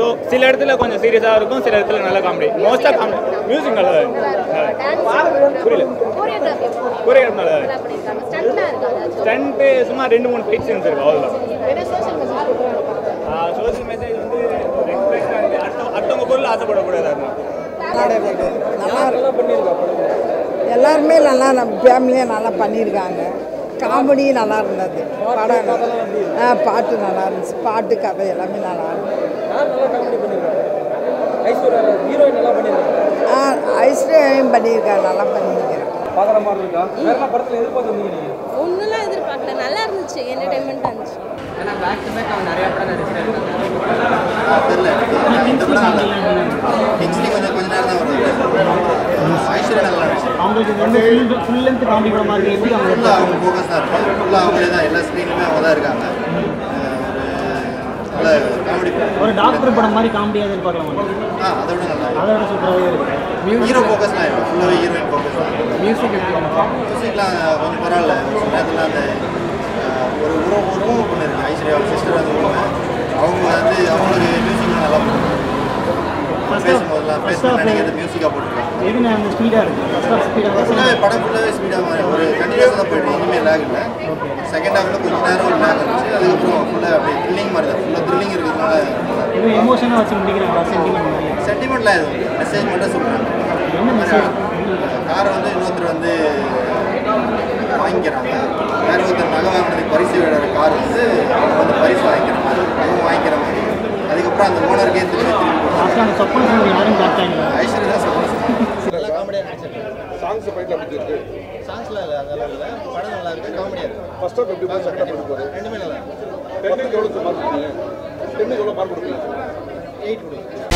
So சில இடத்துல கொஞ்சம் சீரியஸாக இருக்கும் சில இடத்துல நல்ல காமெடி மோஸ்ட்டாக காமெடி மியூசிக் நல்லா இருக்கு. புரியல கோரியோகிராஃபி கொரியோகிராஃப் நல்லா இருக்கு. நல்லா பண்ணியிருக்காங்க ஸ்டண்ட்லாம் இருக்காங்க ஸ்டண்ட்டு சும்மா ரெண்டு மூணு ஃபைட் சீன்ஸ் இருக்கு அவ்வளோதான் ஏன்னா சோஷியல் மெசேஜ் சோசியல் மெசேஜ் வந்து ரெஸ்பெக்டாக இருக்கு அடுத்த அடுத்தவங்க பொருள் ஆசைப்படக்கூடாது அதுதான் நல்லா இருக்கு எல்லாருமே நல்லா நம்ம ஃபேமிலியாக நல்லா பண்ணியிருக்காங்க காமெடி நல்லா இருந்தது படம் ஆ பாட்டு நல்லா இருந்துச்சு பாட்டு கதை எல்லாமே நல்லா இருந்துச்சு யார் நல்லா காமெடி பண்ணியிருக்காங்க ஐஸ்வர்யா ஹீரோயின் நல்லா பண்ணியிருக்காங்க ஆ ஐஸ்வர்யம் பண்ணியிருக்காரு நல்லா பண்ணியிருக்கிறேன் பார்க்குற மாதிரி இருக்கா வேற என்ன படத்தில் எதிர்பார்த்துருந்தீங்க நீங்கள் ஒன்றுலாம் எதிர்பார்க்கல நல்லா இருந்துச்சு என்டர்டைன்மெண்ட்டாக இருந்துச்சு ஏன்னா பேக் டு பேக் அவன் நிறைய படம் நடிச்சிருக்காங்க தெரியல இந்த படம் நல்லா நெக்ஸ்ட் கொஞ்சம் கொஞ்ச நேரம் தான் வருது ஐஸ்வர்யா நல்லா இருந்துச்சு அவங்களுக்கு வந்து ஃபுல் ஃபுல் லென்த் காமெடி படமா இருக்கு எப்படி அவங்க ஃபுல்லாக அவங்க ஃபோக்கஸ் தான் இருப்பாங்க ஃபுல்லாக அவங்களே தான் எல்லா ஸ்க்ரீனுமே அவங்க தான் இருக்காங்க அஹ் ஒரு நல்ல காமெடி ஒரு டாக்டர் படம் மாதிரி காமெடியாக எதிர்பார்க்கலாம் ஆ அதை விட நல்லா அதை விட சூப்பராகவே இருக்கு ஹீரோ ஃபோக்கஸ் தான் இருக்கும் ஃபுல்லாகவே ஹீரோயின் ஃபோக்கஸ் தான் மியூசிக் எப்படி மியூசிக்லாம் கொஞ்சம் பரவாயில்ல ஒரு சில நேரத்தில் அந்த அஹ், ஒரு உறவு உறவு பொண்ணு இருக்குது ஐஸ்வர்யா சிஸ்டர் அந்த உறவு அவங்க வந்து அவங்களுக்கு மியூசிக் நல்லா போட்டுருக்காங்க பேசும்போதெல்லாம் பேசும்போது நினைக்கிறது மியூசிக்காக போட்டுருக்காங்க எது நான் அந்த ஸ்பீடாக இருக்கு ஃபர்ஸ்ட் ஆஃப் ஸ்பீடாக ஃபுல்லாகவே படம் ஃபுல்லாகவே ஸ்பீடாக ஒரு கண்டினியூஸாக தான் போயிட்டு இனிமே லேக் இல்லை செகண்ட் ஹாஃபில் கொஞ்ச நேரம் ஒரு லேக் இருந்துச்சு அதுக்கப்புறம் ஃபுல்லாக அப்படியே த்ரில்லிங் மாதிரி தான் ஃபுல்லாக த்ரில்லிங் இருக்கிறதுனால இது எமோஷனாக வச்சு முடிக்கிறாங்களா சென்டிமெண்ட் மாதிரி சென்டிமெண்ட்லாம் எதுவும் மெசேஜ் மட்டும் சொல்கிறாங்க என்ன மெசேஜ் காரை வந்து இன்னொருத்தர் வந்து வாங்கிக்கிறாங்க வேற ஒருத்தர் நகை வாங்கினதுக்கு பரிசு விடுற கார் வந்து அவங்க வந்து பரிசு வாங்கிக்கிற மாதிரி அவங்க வாங்கிக்கிற மாதிரி அதுக்கப்புறம் அந்த ஓனருக்கே திரும்பி திரும்பி கொடுத்தாங்க. லாஸ்ட்டில் அந்த சொப்பன சொல்லி யாரும் காட்டாங்க ஐஸ்வர்யா தான் சொல்லுவாங்க நல்லா காமெடியாக நடிச்சிருக்காங்க சாங்ஸ் ஃபைட்ல எப்படி இருக்கு சாங்ஸ்லாம் இல்லை அதெல்லாம் இல்லை படம் நல்லா இருக்கு காமெடியாக இருக்கு ஃபர்ஸ்ட் ஆஃப் எப்படி போகுது செகண்ட் ஆஃப் எப்படி போகுது ரெண்டுமே நல்லா இருக்கு டென்னுக்கு எவ்வளோ மார்க் கொடுப்பீங்க டென்னுக்கு எவ்வளோ மார்க் கொடுப்பீங்க எயிட் கொடுங்க